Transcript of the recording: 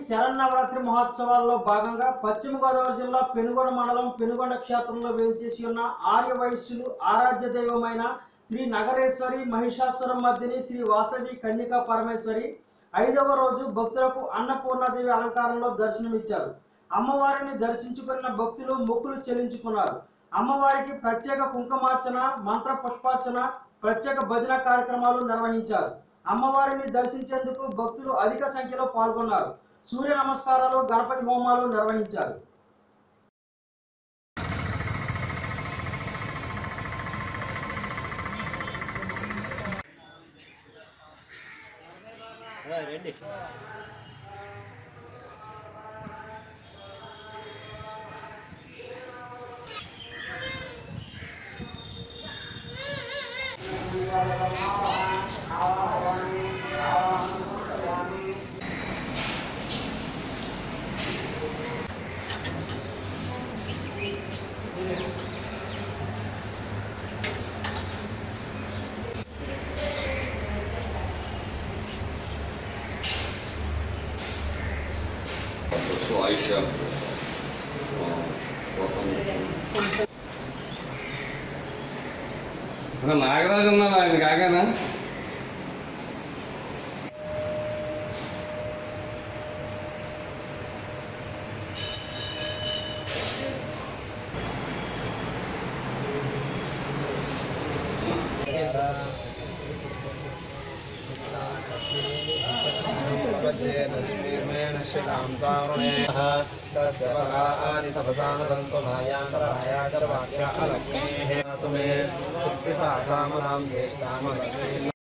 శరన్నవరాత్రి మహోత్సవాల్లో భాగంగా పశ్చిమ గోదావరి జిల్లా పెనుగొండ మండలం పెనుగొండ క్షేత్రంలో వేంచేసి ఉన్న ఆర్య వైశ్యులు ఆరాధ్య దైవమైన శ్రీ నగరేశ్వరి మహిషాసుర మర్దిని శ్రీ వాసవి కన్యకా పరమేశ్వరి ఐదవ రోజు భక్తులకు అన్నపూర్ణాదేవి అలంకారంలో దర్శనమిచ్చారు అమ్మవారిని దర్శించుకున్న భక్తులు మొక్కులు చెల్లించుకున్నారు అమ్మవారికి ప్రత్యేక కుంకుమార్చన మంత్ర పుష్పార్చన ప్రత్యేక భజన కార్యక్రమాలు నిర్వహించారు అమ్మవారిని దర్శించేందుకు భక్తులు అధిక సంఖ్యలో పాల్గొన్నారు సూర్య నమస్కారాలు గణపతి హోమాలు నిర్వహించారు సో ఆయిషా నాగరాజు ఉన్నాడు ఆయన కాగానా तस्य परानि तपसानदन्तो भायान्तराया च वाक्या अलक्ष्मीः तुमे पिपासामनां ज्येष्ठामलक्ष्मीः